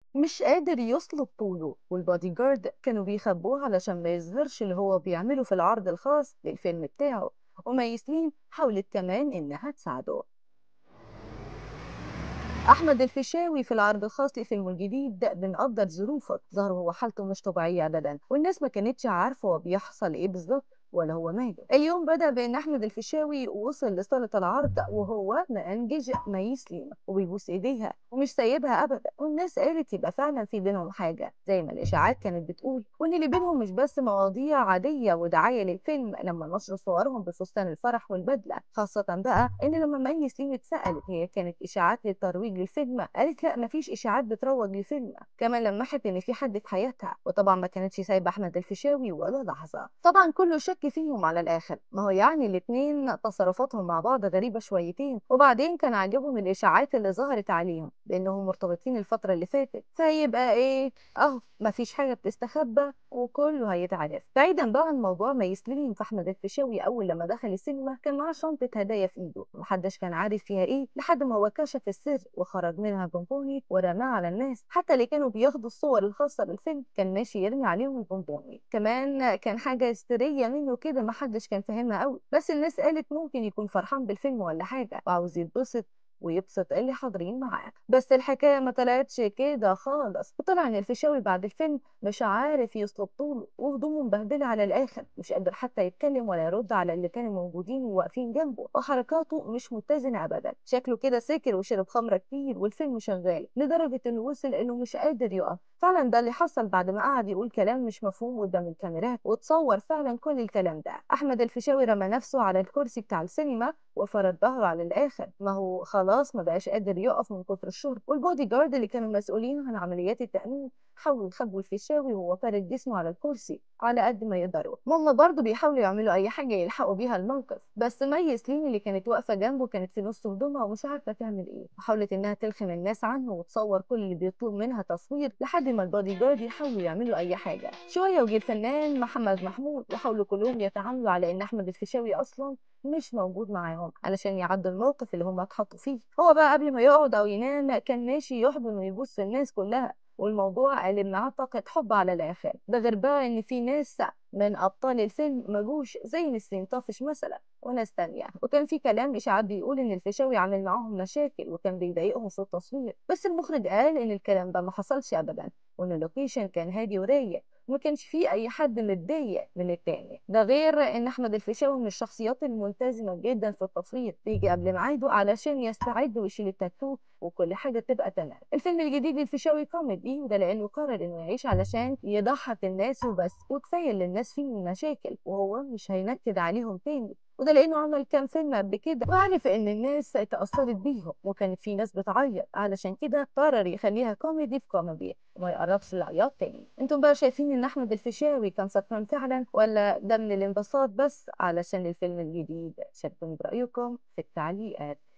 مش قادر يصلب طوله والبادي جارد كانوا بيخبوه علشان ما يظهرش اللي هو بيعمله في العرض الخاص للفيلم بتاعه ومي سليم حاولت كمان إنها تساعده أحمد الفيشاوي في العرض الخاص لفيلمه الجديد ده بنقدر ظروفه ظهر هو حالته مش طبيعية أبدا والناس ما كانتش عارفة هو بيحصل إيه بالظبط ولا هو ماله اليوم بدأ بأن أحمد الفيشاوي وصل لصالة العرض وهو مأنجج مي سليم وبيبوس إيديها ومش سايبها أبدا والناس قالت يبقى فعلا في بينهم حاجة زي ما الإشاعات كانت بتقول وإن اللي بينهم مش بس مواضيع عادية ودعاية للفيلم لما نشروا صورهم بفستان الفرح والبدلة خاصة بقى إن لما مي سليم اتسألت هي كانت إشاعات للترويج للفيلم قالت لا مفيش إشاعات بتروج للفيلم كمان لمحت إن في حد في حياتها وطبعا ما كانتش سايبة أحمد الفيشاوي ولا لحظة طبعا كله شك فيهم على الآخر ما هو يعني الاتنين تصرفاتهم مع بعض غريبة شويتين وبعدين كان عاجبهم الإشاعات اللي ظهرت عليهم بأنهم مرتبطين الفترة اللي فاتت فيبقى إيه أهو مفيش حاجة بتستخبى وكله هيتعرف بعيدا بقى عن موضوع ما يسلم في أحمد الفيشاوي أول لما دخل السينما كان معاه شنطة هدايا في إيده محدش كان عارف فيها إيه لحد ما هو كشف السر وخرج منها بونبوني ورماه على الناس حتى اللي كانوا بياخدوا الصور الخاصة بالفيلم كان ماشي يرمي عليهم البونبوني كمان كان حاجة هستيرية منه كده محدش كان فاهمها قوي بس الناس قالت ممكن يكون فرحان بالفيلم ولا حاجة وعاوز يتبسط ويبسط اللي حاضرين معاه بس الحكاية ما طلعتش كده خالص وطلع ان الفيشاوي بعد الفيلم مش عارف يصلب طوله وهدومه مبهدلة على الآخر مش قادر حتى يتكلم ولا يرد على اللي كانوا موجودين وواقفين جنبه وحركاته مش متزنة أبدا شكله كده سكر وشرب خمرة كتير والفيلم شغال لدرجة إنه وصل إنه مش قادر يقف فعلا ده اللي حصل بعد ما قعد يقول كلام مش مفهوم قدام الكاميرات وتصور فعلا كل الكلام ده أحمد الفيشاوي رمى نفسه على الكرسي بتاع السينما وفرد ظهره على الآخر ما هو خلاص ما بقاش قادر يقف من كتر الشرب والبودي جارد اللي كانوا مسؤولين عن عمليات التأمين حاولوا يخبوا الفيشاوي وهو فارد جسمه على الكرسي على قد ما يقدروا ماما برضه بيحاولوا يعملوا أي حاجة يلحقوا بيها الموقف بس مي سليم اللي كانت واقفة جنبه كانت في نص هدومها ومش عارفة تعمل إيه وحاولت إنها تلخم الناس عنه وتصور كل اللي بيطلب منها تصوير لحد ما البودي جارد يحاولوا يعملوا أي حاجة شوية وجه الفنان محمد محمود وحاولوا كلهم يتعاملوا على إن أحمد الفيشاوي أصلا مش موجود معاهم علشان يعدوا الموقف اللي هم اتحطوا فيه هو بقى قبل ما يقعد او ينام كان ماشي يحضن ويبص الناس كلها والموضوع قلب معاه طاقة حب على الآخر ده غير بقى إن في ناس من أبطال الفيلم مجوش زي نسرين طافش مثلا وناس تانية وكان في كلام إشاعات بيقول إن الفيشاوي عامل معاهم مشاكل وكان بيضايقهم في التصوير بس المخرج قال إن الكلام ده ما حصلش أبدا وإن اللوكيشن كان هادي ورايق وما كانش فيه أي حد متضايق من التاني ده غير إن أحمد الفيشاوي من الشخصيات الملتزمة جدا في التصوير بيجي قبل ميعاده علشان يستعد ويشيل التاتو وكل حاجة تبقى تمام الفيلم الجديد للفيشاوي كوميدي وده لأنه قرر إنه يعيش علشان يضحك الناس وبس وكفاية اللي الناس فيه من مشاكل وهو مش هينكد عليهم تاني وده لانه عمل كام فيلم قبل كده وعارف ان الناس اتاثرت بيهم وكانت في ناس بتعيط علشان كده قرر يخليها كوميدي في كوميدي وما يقربش العياط تاني انتم بقى شايفين ان احمد الفيشاوي كان سكران فعلا ولا ده من الانبساط بس علشان الفيلم الجديد شاركوني برايكم في التعليقات